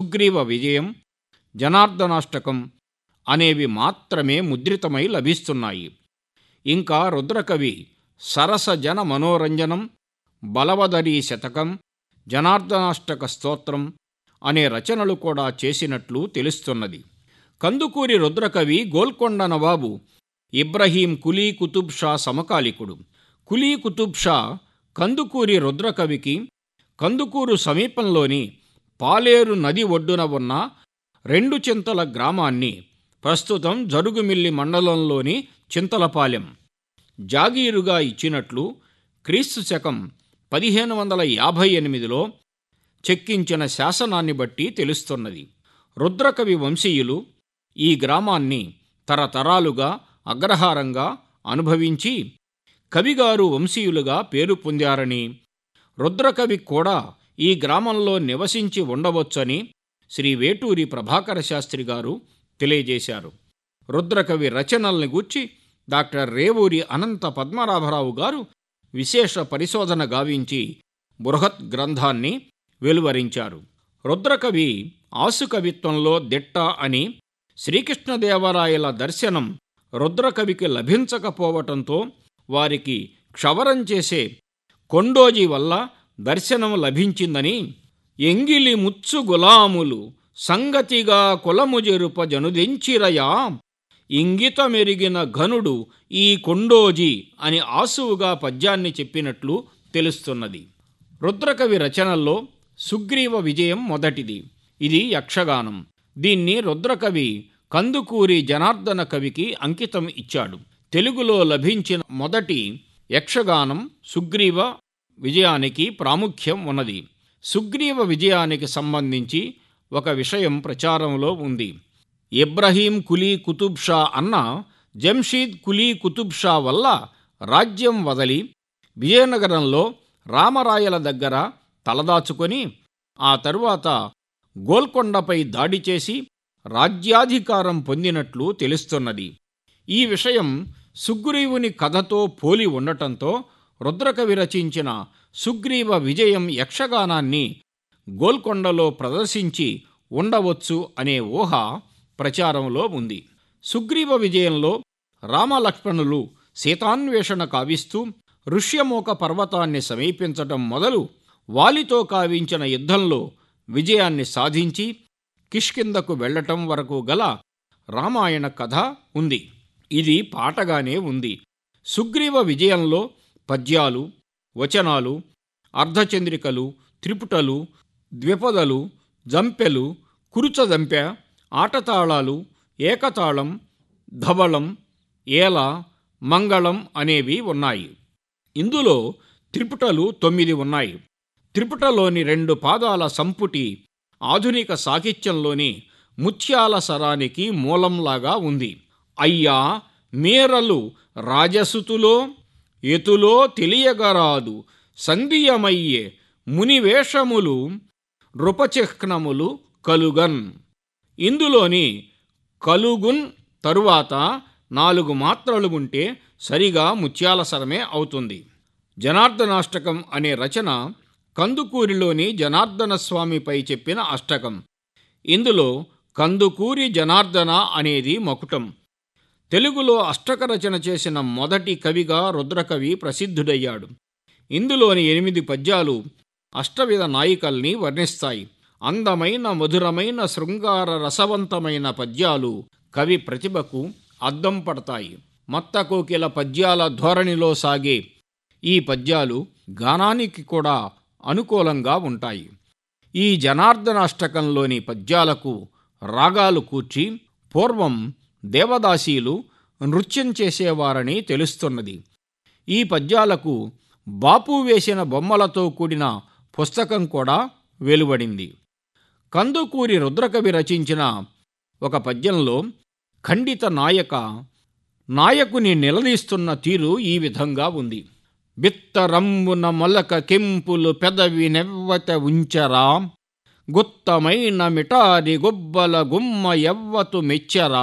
సుగ్రీవ విజయం జనార్దనాష్టకం అనేవి మాత్రమే ముద్రితమై లభిస్తున్నాయి ఇంకా రుద్రకవి సరస జన మనోరంజనం బలవదరీ శతకం జనార్దనాష్టక స్తోత్రం అనే రచనలు కూడా చేసినట్లు తెలుస్తున్నది కందుకూరి రుద్రకవి గోల్కొండ నవాబు ఇబ్రహీం కులీ కుతుబ్ షా సమకాలికుడు కులీ కుతుబ్ షా కందుకూరి రుద్రకవికి కందుకూరు సమీపంలోని పాలేరు నది ఒడ్డున ఉన్న రెండు చింతల గ్రామాన్ని ప్రస్తుతం జరుగుమిల్లి మండలంలోని చింతలపాలెం జాగీరుగా ఇచ్చినట్లు క్రీస్తు శకం పదిహేను వందల యాభై ఎనిమిదిలో చెక్కించిన శాసనాన్ని బట్టి తెలుస్తున్నది రుద్రకవి వంశీయులు ఈ గ్రామాన్ని తరతరాలుగా అగ్రహారంగా అనుభవించి కవిగారు వంశీయులుగా పేరు పొందారని రుద్రకవి కూడా ఈ గ్రామంలో నివసించి ఉండవచ్చని శ్రీ వేటూరి ప్రభాకర శాస్త్రి గారు తెలియజేశారు రుద్రకవి రచనల్ని గూర్చి డాక్టర్ రేవూరి అనంత పద్మనాభరావు గారు విశేష పరిశోధన గావించి బృహత్ గ్రంథాన్ని వెలువరించారు రుద్రకవి ఆసుకవిత్వంలో దిట్ట అని శ్రీకృష్ణదేవరాయల దర్శనం రుద్రకవికి లభించకపోవటంతో వారికి క్షవరం చేసే కొండోజీ వల్ల దర్శనం లభించిందని ఎంగిలి ముచ్చు గులాములు సంగతిగా కులము జరుప జనుదెంచిరయా ఇంగితమెరిగిన ఘనుడు ఈ కొండోజీ అని ఆసువుగా పద్యాన్ని చెప్పినట్లు తెలుస్తున్నది రుద్రకవి రచనల్లో సుగ్రీవ విజయం మొదటిది ఇది యక్షగానం దీన్ని రుద్రకవి కందుకూరి జనార్దన కవికి అంకితం ఇచ్చాడు తెలుగులో లభించిన మొదటి యక్షగానం సుగ్రీవ విజయానికి ప్రాముఖ్యం ఉన్నది సుగ్రీవ విజయానికి సంబంధించి ఒక విషయం ప్రచారంలో ఉంది ఇబ్రహీం కులీ కుతుబ్ షా అన్న జంషీద్ కులీ కుతుబ్ షా వల్ల రాజ్యం వదలి విజయనగరంలో రామరాయల దగ్గర తలదాచుకొని ఆ తరువాత గోల్కొండపై దాడి చేసి రాజ్యాధికారం పొందినట్లు తెలుస్తున్నది ఈ విషయం సుగ్రీవుని కథతో పోలి ఉండటంతో రుద్రకవి రచించిన సుగ్రీవ విజయం యక్షగానాన్ని గోల్కొండలో ప్రదర్శించి ఉండవచ్చు అనే ఊహ ప్రచారంలో ఉంది సుగ్రీవ విజయంలో రామలక్ష్మణులు సీతాన్వేషణ కావిస్తూ ఋష్యమూక పర్వతాన్ని సమీపించటం మొదలు వాలితో కావించిన యుద్ధంలో విజయాన్ని సాధించి కిష్కిందకు వెళ్లటం వరకు గల రామాయణ కథ ఉంది ఇది పాటగానే ఉంది సుగ్రీవ విజయంలో పద్యాలు వచనాలు అర్ధచంద్రికలు త్రిపుటలు ద్విపదలు జంపెలు కురుచదంపె ఆటతాళాలు ఏకతాళం ధవళం ఏల మంగళం అనేవి ఉన్నాయి ఇందులో త్రిపుటలు తొమ్మిది ఉన్నాయి త్రిపుటలోని రెండు పాదాల సంపుటి ఆధునిక సాహిత్యంలోని ముత్యాల సరానికి మూలంలాగా ఉంది అయ్యా మీరలు రాజసుతులో ఎతులో తెలియగరాదు సంధియమయ్యే మునివేషములు నృపచిహ్నములు కలుగన్ ఇందులోని కలుగున్ తరువాత నాలుగు మాత్రలు ఉంటే సరిగా ముత్యాల సరమే అవుతుంది జనార్దనాష్టకం అనే రచన కందుకూరిలోని జనార్దన స్వామిపై చెప్పిన అష్టకం ఇందులో కందుకూరి జనార్దన అనేది మకుటం తెలుగులో అష్టక రచన చేసిన మొదటి కవిగా రుద్రకవి ప్రసిద్ధుడయ్యాడు ఇందులోని ఎనిమిది పద్యాలు అష్టవిధ నాయికల్ని వర్ణిస్తాయి అందమైన మధురమైన శృంగార రసవంతమైన పద్యాలు కవి ప్రతిభకు అద్దం పడతాయి మత్తకోకిల పద్యాల ధోరణిలో సాగే ఈ పద్యాలు గానానికి కూడా అనుకూలంగా ఉంటాయి ఈ జనార్దనాష్టకంలోని పద్యాలకు రాగాలు కూర్చి పూర్వం దేవదాసీలు నృత్యం చేసేవారని తెలుస్తున్నది ఈ పద్యాలకు బాపు వేసిన బొమ్మలతో కూడిన పుస్తకం కూడా వెలువడింది కందుకూరి రుద్రకవి రచించిన ఒక పద్యంలో ఖండిత నాయక నాయకుని నిలదీస్తున్న తీరు ఈ విధంగా ఉంది బిత్తరమ్మున మొలక కెంపులు పెదవి నెవ్వత ఉంచరా గుత్తమైన మిటారి గుబ్బల గుమ్మ ఎవ్వతు మెచ్చరా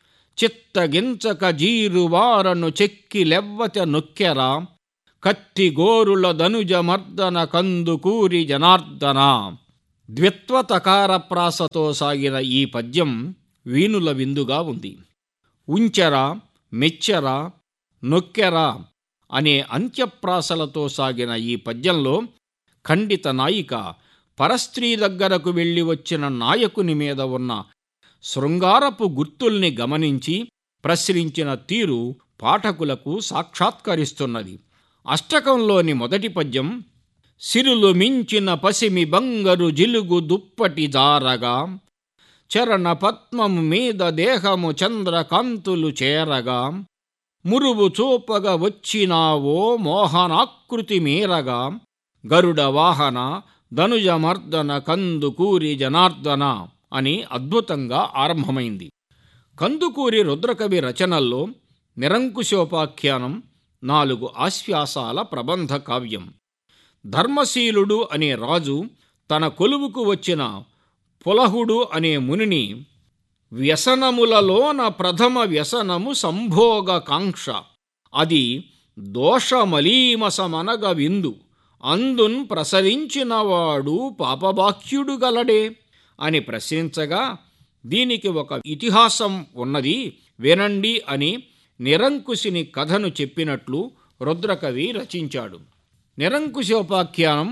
చిత్తగించక జీరువారను చెక్కి లెవ్వత నొక్కెరా కత్తి గోరుల ధనుజ మర్దన కందుకూరి జనార్దన ద్విత్వతకార ప్రాసతో సాగిన ఈ పద్యం వీణుల విందుగా ఉంది ఉంచెర మెచ్చెర నొక్కెర అనే అంత్యప్రాసలతో సాగిన ఈ పద్యంలో ఖండిత నాయిక పరస్త్రీ దగ్గరకు వెళ్ళి వచ్చిన నాయకుని మీద ఉన్న శృంగారపు గుర్తుల్ని గమనించి ప్రశ్నించిన తీరు పాఠకులకు సాక్షాత్కరిస్తున్నది అష్టకంలోని మొదటి పద్యం సిరులు మించిన పసిమి బంగరు జిలుగు దుప్పటి జారగా చరణ పద్మము మీద దేహము చంద్రకాంతులు చేరగా మురువు చూపగా వచ్చినావో మోహనాకృతి మీరగా గరుడ వాహన ధనుజమర్దన కందుకూరి జనార్దన అని అద్భుతంగా ఆరంభమైంది కందుకూరి రుద్రకవి రచనల్లో నిరంకుశోపాఖ్యానం నాలుగు ఆశ్వాసాల ప్రబంధ కావ్యం ధర్మశీలుడు అనే రాజు తన కొలువుకు వచ్చిన పులహుడు అనే మునిని వ్యసనములలోన ప్రథమ వ్యసనము సంభోగ కాంక్ష అది దోషమలీమసమనగ విందు అందున్ ప్రసరించినవాడు పాపబాక్యుడు గలడే అని ప్రశ్నించగా దీనికి ఒక ఇతిహాసం ఉన్నది వినండి అని నిరంకుశిని కథను చెప్పినట్లు రుద్రకవి రచించాడు నిరంకుశోపాఖ్యానం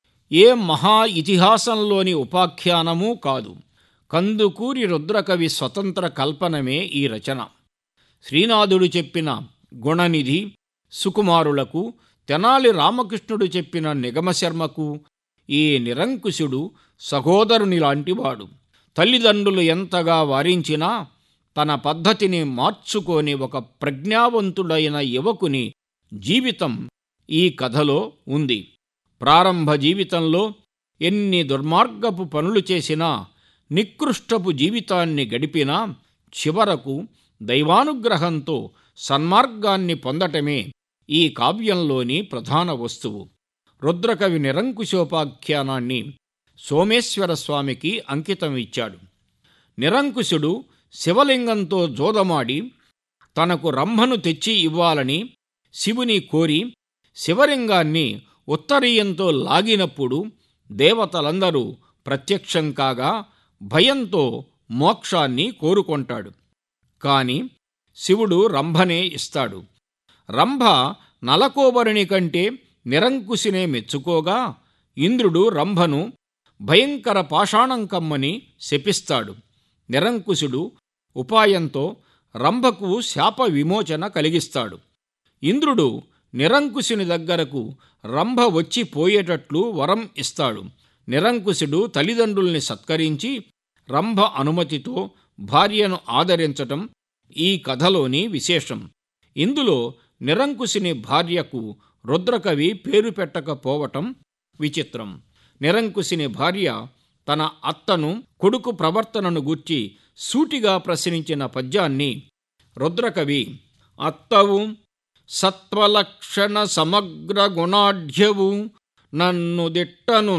ఏ మహా ఇతిహాసంలోని ఉపాఖ్యానమూ కాదు కందుకూరి రుద్రకవి స్వతంత్ర కల్పనమే ఈ రచన శ్రీనాథుడు చెప్పిన గుణనిధి సుకుమారులకు తెనాలి రామకృష్ణుడు చెప్పిన నిగమశర్మకు ఈ నిరంకుశుడు సహోదరుని లాంటివాడు తల్లిదండ్రులు ఎంతగా వారించినా తన పద్ధతిని మార్చుకోని ఒక ప్రజ్ఞావంతుడైన యువకుని జీవితం ఈ కథలో ఉంది ప్రారంభ జీవితంలో ఎన్ని దుర్మార్గపు పనులు చేసినా నికృష్టపు జీవితాన్ని గడిపినా చివరకు దైవానుగ్రహంతో సన్మార్గాన్ని పొందటమే ఈ కావ్యంలోని ప్రధాన వస్తువు రుద్రకవి నిరంకుశోపాఖ్యానాన్ని సోమేశ్వర స్వామికి అంకితం ఇచ్చాడు నిరంకుశుడు శివలింగంతో జోదమాడి తనకు రంభను తెచ్చి ఇవ్వాలని శివుని కోరి శివలింగాన్ని ఉత్తరీయంతో లాగినప్పుడు దేవతలందరూ ప్రత్యక్షం కాగా భయంతో మోక్షాన్ని కోరుకొంటాడు కాని శివుడు రంభనే ఇస్తాడు రంభ నలకోబరుని కంటే నిరంకుశినే మెచ్చుకోగా ఇంద్రుడు రంభను భయంకర పాషాణం కమ్మని శపిస్తాడు నిరంకుశుడు ఉపాయంతో రంభకు శాప విమోచన కలిగిస్తాడు ఇంద్రుడు నిరంకుశుని దగ్గరకు రంభ వచ్చి పోయేటట్లు వరం ఇస్తాడు నిరంకుశుడు తల్లిదండ్రుల్ని సత్కరించి రంభ అనుమతితో భార్యను ఆదరించటం ఈ కథలోని విశేషం ఇందులో నిరంకుశుని భార్యకు రుద్రకవి పేరు పెట్టకపోవటం విచిత్రం నిరంకుశుని భార్య తన అత్తను కొడుకు ప్రవర్తనను గూర్చి సూటిగా ప్రశ్నించిన పద్యాన్ని రుద్రకవి అత్తవు సత్వలక్షణ సమగ్ర గుణాఢ్యవు నన్ను దిట్టను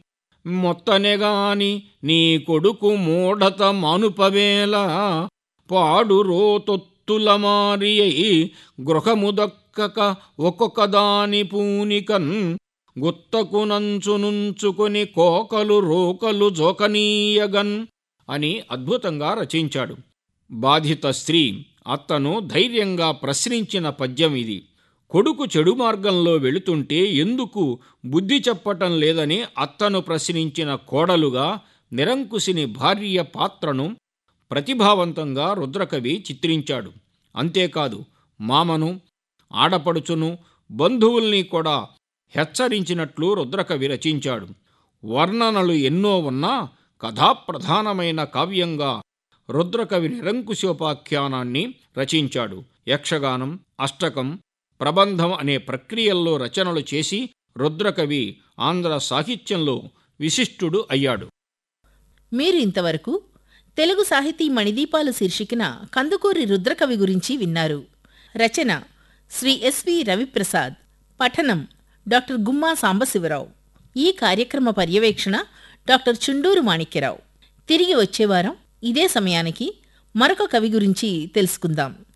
మొత్తనెగాని నీ కొడుకు మూఢత మానుపవేల పాడు రోతొత్తుల మారియై గృహముదక్కక ఒక్కొక్క దాని పూనికన్ గుత్తకు నంచునుంచుకొని కోకలు రోకలు జోకనీయగన్ అని అద్భుతంగా రచించాడు బాధిత స్త్రీ అత్తను ధైర్యంగా ప్రశ్నించిన పద్యం ఇది కొడుకు చెడు మార్గంలో వెళుతుంటే ఎందుకు బుద్ధి చెప్పటం లేదని అత్తను ప్రశ్నించిన కోడలుగా నిరంకుశిని భార్య పాత్రను ప్రతిభావంతంగా రుద్రకవి చిత్రించాడు అంతేకాదు మామను ఆడపడుచును బంధువుల్ని కూడా హెచ్చరించినట్లు రుద్రకవి రచించాడు వర్ణనలు ఎన్నో ఉన్నా కథాప్రధానమైన కావ్యంగా రుద్రకవి నిరంకుశోపాఖ్యానాన్ని రచించాడు యక్షగానం అష్టకం ప్రబంధం అనే ప్రక్రియల్లో రచనలు చేసి రుద్రకవి ఆంధ్ర సాహిత్యంలో విశిష్టుడు అయ్యాడు మీరు ఇంతవరకు తెలుగు సాహితీ మణిదీపాలు శీర్షికన కందుకూరి రుద్రకవి గురించి విన్నారు రచన శ్రీ ఎస్వి రవిప్రసాద్ పఠనం డాక్టర్ గుమ్మా సాంబశివరావు ఈ కార్యక్రమ పర్యవేక్షణ డాక్టర్ చుండూరు మాణిక్యరావు తిరిగి వచ్చేవారం ఇదే సమయానికి మరొక కవి గురించి తెలుసుకుందాం